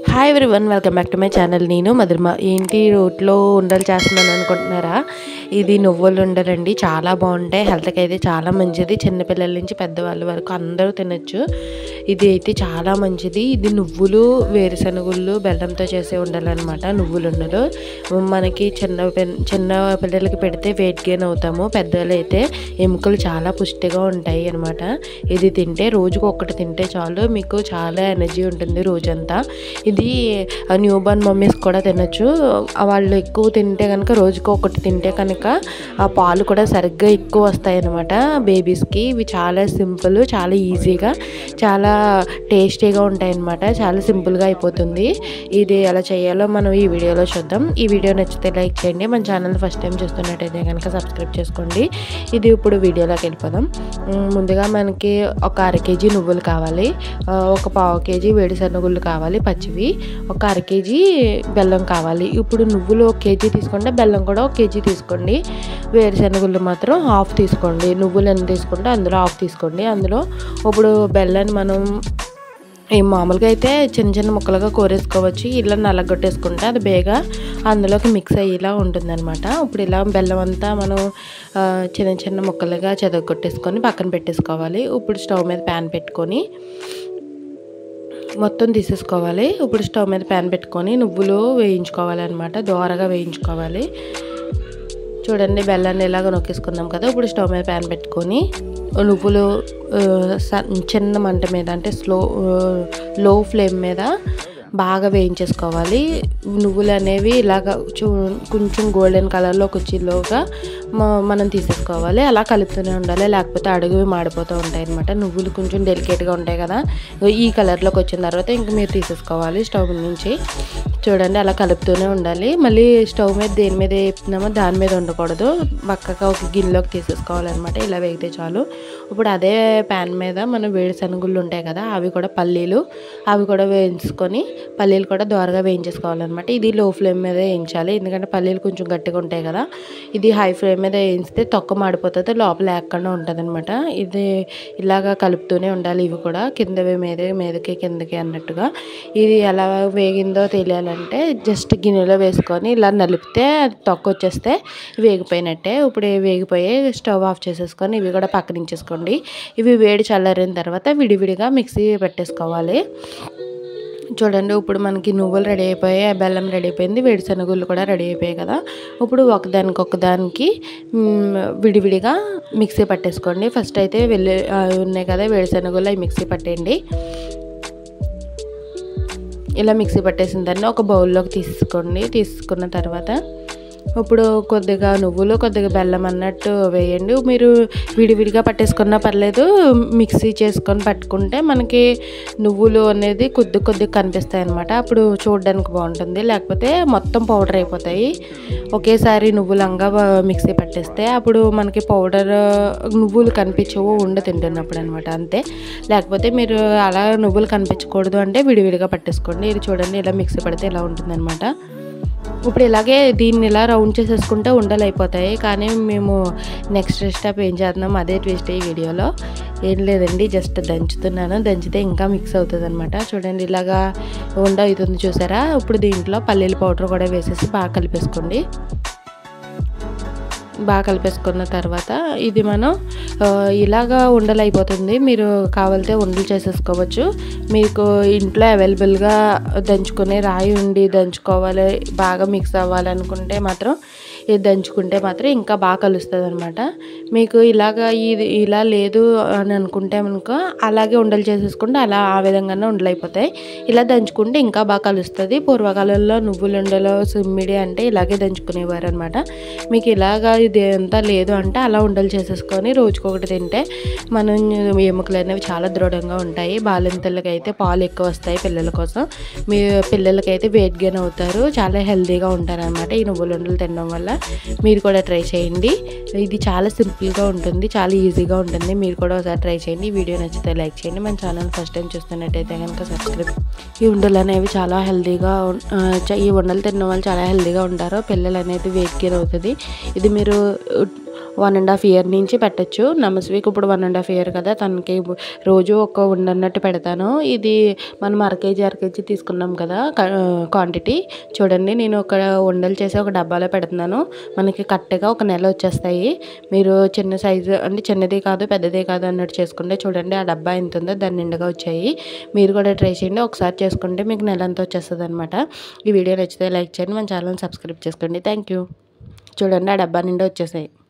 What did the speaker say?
hi everyone welcome back to my channel నేను మధుర్మ ఏంటి రోట్లో ఉండలు చేస్తున్నాను అనుకుంటున్నారా ఇది నువ్వులు ఉండరండి చాలా బాగుంటాయి హెల్త్కి అయితే చాలా మంచిది చిన్నపిల్లల నుంచి పెద్దవాళ్ళ వరకు అందరూ తినొచ్చు ఇది అయితే చాలా మంచిది ఇది నువ్వులు వేరుశనగుళ్ళు బెల్లంతో చేసే ఉండాలన్నమాట నువ్వులు ఉండలు మనకి చిన్న పిన్- చిన్న పిల్లలకి పెడితే వెయిట్ గెయిన్ అవుతాము పెద్దలు అయితే ఎముకలు చాలా పుష్టిగా ఉంటాయి అనమాట ఇది తింటే రోజుకు ఒక్కటి తింటే చాలు మీకు చాలా ఎనర్జీ ఉంటుంది రోజంతా ఇది న్యూ బర్న్ మమ్మీస్ కూడా తినొచ్చు వాళ్ళు ఎక్కువ తింటే కనుక రోజుకు ఒకటి తింటే కనుక ఆ పాలు కూడా సరిగ్గా ఎక్కువ వస్తాయి అనమాట బేబీస్కి ఇవి చాలా సింపుల్ చాలా ఈజీగా చాలా టేస్టీగా ఉంటాయి అనమాట చాలా సింపుల్గా అయిపోతుంది ఇది ఎలా చేయాలో మనం ఈ వీడియోలో చూద్దాం ఈ వీడియో నచ్చితే లైక్ చేయండి మన ఛానల్ ఫస్ట్ టైం చూస్తున్నట్టయితే కనుక సబ్స్క్రైబ్ చేసుకోండి ఇది ఇప్పుడు వీడియోలోకి వెళ్ళిపోదాం ఉమ్, ముందుగా మనకి ఒక అర కేజీ నువ్వులు కావాలి ఆ, ఒక పావు కేజీ వేడిశనగుళ్ళు కావాలి పచ్చివి ఒక అర కేజీ బెల్లం కావాలి ఇప్పుడు నువ్వులు ఒక కేజీ తీసుకుంటే బెల్లం కూడా ఒక కేజీ తీసుకోండి వేరుశనగుళ్ళు మాత్రం హాఫ్ తీసుకోండి నువ్వులు ఎన్ని తీసుకుంటే అందులో హాఫ్ తీసుకోండి అందులో ఇప్పుడు బెల్లాన్ని మనం ఈ మామూలుగా అయితే చిన్న చిన్న ముక్కలుగా కోరేసుకోవచ్చు ఇలా నల్లగొట్టేసుకుంటే అది బేగా అందులోకి మిక్స్ అయ్యేలా ఉంటుందన్నమాట ఇప్పుడు ఇలా బెల్లం అంతా మనం ఆ, చిన్న చిన్న ముక్కలుగా చెదగొట్టేసుకొని పక్కన పెట్టేసుకోవాలి ఇప్పుడు స్టవ్ మీద ప్యాన్ పెట్టుకొని మొత్తం తీసేసుకోవాలి ఇప్పుడు స్టవ్ మీద ప్యాన్ పెట్టుకొని నువ్వులు వేయించుకోవాలి అనమాట దోరగా వేయించుకోవాలి చూడండి బెల్లాన్ని ఇలాగ నొక్కేసుకున్నాం కదా ఇప్పుడు స్టవ్ మీద ప్యాన్ పెట్టుకొని నువ్వులు ఆ, స- చిన్న మంట మీద అంటే స్లో లో ఫ్లేమ్ మీద బాగా వేయించేసుకోవాలి నువ్వులు అనేవి ఇలాగ చూ కొంచెం గోల్డెన్ కలర్లోకి వచ్చేలోగా మ- మనం తీసేసుకోవాలి అలా కలుపుతూనే ఉండాలి లేకపోతే అడుగు మాడిపోతూ ఉంటాయి అనమాట నువ్వులు కొంచెం డెలికేట్గా ఉంటాయి కదా ఈ కలర్లోకి వచ్చిన తర్వాత ఇంకా మీరు తీసేసుకోవాలి స్టవ్ నుంచి చూడండి అలా కలుపుతూనే ఉండాలి మళ్ళీ స్టవ్ మీద దేని మీద వేపుతున్నామో దాని మీద ఉండకూడదు పక్కగా ఒక గిన్నెలోకి తీసేసుకోవాలన్నమాట ఇలా వేగితే చాలు ఇప్పుడు అదే ప్యాన్ మీద మనం వేడి శనగుళ్ళు ఉంటాయి కదా అవి కూడా పల్లీలు అవి కూడా వేయించుకొని పల్లీలు కూడా దోరగా వేయించేసుకోవాలన్నమాట ఇది లో ఫ్లేమ్ మీద వేయించాలి ఎందుకంటే పల్లీలు కొంచెం గట్టిగా ఉంటాయి కదా ఇది హై ఫ్లేమ్ మీద వేయిస్తే తొక్క మాడిపోతుంది లోపల లేకుండా ఉంటుంది ఇది ఇలాగా కలుపుతూనే ఉండాలి ఇవి కూడా కిందవి మీద మీదకి కిందకి అన్నట్టుగా ఇది ఎలా వేగిందో తెలియాలంటే జస్ట్ గిన్నెలో వేసుకొని ఇలా నలిపితే అది తొక్క వచ్చేస్తే వేగిపోయినట్టే ఇప్పుడు ఇవి వేగిపోయి స్టవ్ ఆఫ్ చేసేసుకొని ఇవి కూడా పక్కన ఉంచేసుకోండి ఇవి వేడి చల్లారిన తర్వాత విడివిడిగా మిక్సీ పెట్టేసుకోవాలి చూడండి ఇప్పుడు మనకి నువ్వులు రెడీ అయిపోయాయి ఆ బెల్లం రెడీ అయిపోయింది వేడిశనగుళ్ళు కూడా రెడీ అయిపోయాయి కదా ఇప్పుడు ఒకదానికి ఒకదానికి మ్, విడివిడిగా మిక్సీ పట్టేసుకోండి ఫస్ట్ అయితే వెళ్ళి ఆ, ఉన్నాయి కదా వేడిశనగుళ్ళు అవి మిక్సీ పట్టేయండి ఇలా మిక్సీ పట్టేసిన దాన్ని ఒక బౌల్లోకి తీసుకోండి తీసుకున్న తర్వాత ఇప్పుడు కొద్దిగా నువ్వులు కొద్దిగా బెల్లం అన్నట్టు వేయండి మీరు విడివిడిగా పట్టేసుకున్నా పర్లేదు మిక్సీ చేసుకొని పట్టుకుంటే మనకి నువ్వులు అనేది కొద్ది కొద్దిగా కనిపిస్తాయి అనమాట అప్పుడు చూడడానికి బాగుంటుంది లేకపోతే మొత్తం పౌడర్ అయిపోతాయి ఒకేసారి నువ్వులంగా మిక్సీ పట్టేస్తే అప్పుడు మనకి పౌడర్ నువ్వులు కనిపించవు ఉండ తింటున్నప్పుడు అనమాట అంతే లేకపోతే మీరు అలా నువ్వులు కనిపించకూడదు అంటే విడివిడిగా పట్టేసుకోండి ఇది చూడండి ఇలా మిక్సీ పడితే ఇలా ఉంటుందన్నమాట ఇప్పుడు ఇలాగే దీన్ని ఇలా రౌండ్ చేసేసుకుంటే ఉండలు అయిపోతాయి కానీ మేము నెక్స్ట్ స్టెప్ ఏం చేస్తున్నాం అదే ట్విస్ట్ ఈ వీడియోలో ఏం లేదండి జస్ట్ దంచుతున్నాను దంచితే ఇంకా మిక్స్ అవుతుంది అనమాట చూడండి ఇలాగా ఉండ అవుతుంది చూసారా ఇప్పుడు దీంట్లో పల్లీల పౌడర్ కూడా వేసేసి బాగా కలిపేసుకోండి బాగా కలిపేసుకున్న తర్వాత ఇది మనం ఆ, ఇలాగా ఉండలు అయిపోతుంది మీరు కావాలితే ఉండలు చేసేసుకోవచ్చు మీకు ఇంట్లో అవైలబుల్గా దంచుకునే రాయి ఉండి దంచుకోవాలి బాగా మిక్స్ అవ్వాలనుకుంటే మాత్రం ఇది దంచుకుంటే మాత్రం ఇంకా బాగా కలుస్తుంది అనమాట మీకు ఇలాగా ఇది ఇలా లేదు అని అనుకుంటే మనకు అలాగే ఉండలు చేసేసుకుంటే అలా ఆ విధంగానే ఉండలు అయిపోతాయి ఇలా దంచుకుంటే ఇంకా బాగా కలుస్తుంది పూర్వకాలంలో నువ్వుల ఉండలు సిమ్మిడి అంటే ఇలాగే దంచుకునేవారు అనమాట మీకు ఇలాగా ఇది అంతా లేదు అంటే అలా ఉండలు చేసేసుకొని రోజుకొకటి తింటే మనం ఎముకలు అనేవి చాలా దృఢంగా ఉంటాయి బాలింతలకి అయితే పాలు ఎక్కువ వస్తాయి పిల్లల కోసం మీ పిల్లలకైతే వెయిట్ గెయిన్ అవుతారు చాలా హెల్తీగా ఉంటారు అనమాట ఈ నువ్వుల ఉండలు తినడం వల్ల మీరు కూడా ట్రై చేయండి ఇది చాలా సింపుల్గా ఉంటుంది చాలా ఈజీగా ఉంటుంది మీరు కూడా ఒకసారి ట్రై చేయండి ఈ వీడియో నచ్చితే లైక్ చేయండి మన ఛానల్ ఫస్ట్ టైం చూస్తున్నట్టయితే కనుక సబ్స్క్రైబ్ ఈ ఉండలు అనేవి చాలా హెల్తీగా ఉన్- ఆ, చ- ఈ ఉండలు తిన్న వాళ్ళు చాలా హెల్తీగా ఉంటారు పిల్లలు అనేది వెయిట్ గెయిన్ అవుతుంది ఇది మీరు వన్ అండ్ హాఫ్ ఇయర్ నుంచి పెట్టచ్చు నమస్వీక్ ఇప్పుడు వన్ అండ్ హాఫ్ ఇయర్ కదా తనకి రోజు ఒక ఉండన్నట్టు పెడతాను ఇది మనం అర కేజీ అర కేజీ తీసుకున్నాం కదా క్వాంటిటీ చూడండి నేను ఒక ఉండలు చేసి ఒక డబ్బాలో పెడుతున్నాను మనకి కరెక్ట్గా ఒక నెల వచ్చేస్తాయి మీరు చిన్న సైజు అంటే చిన్నది కాదు పెద్దది కాదు అన్నట్టు చేసుకుంటే చూడండి ఆ డబ్బా ఎంత ఉందో దాని నిండుగా వచ్చాయి మీరు కూడా ట్రై చేయండి ఒకసారి చేసుకుంటే మీకు నెల అంతా వచ్చేస్తుంది అనమాట ఈ వీడియో నచ్చితే లైక్ చేయండి మన ఛానల్ సబ్స్క్రైబ్ చేసుకోండి థ్యాంక్ యూ చూడండి ఆ డబ్బా నిండా వచ్చేసాయి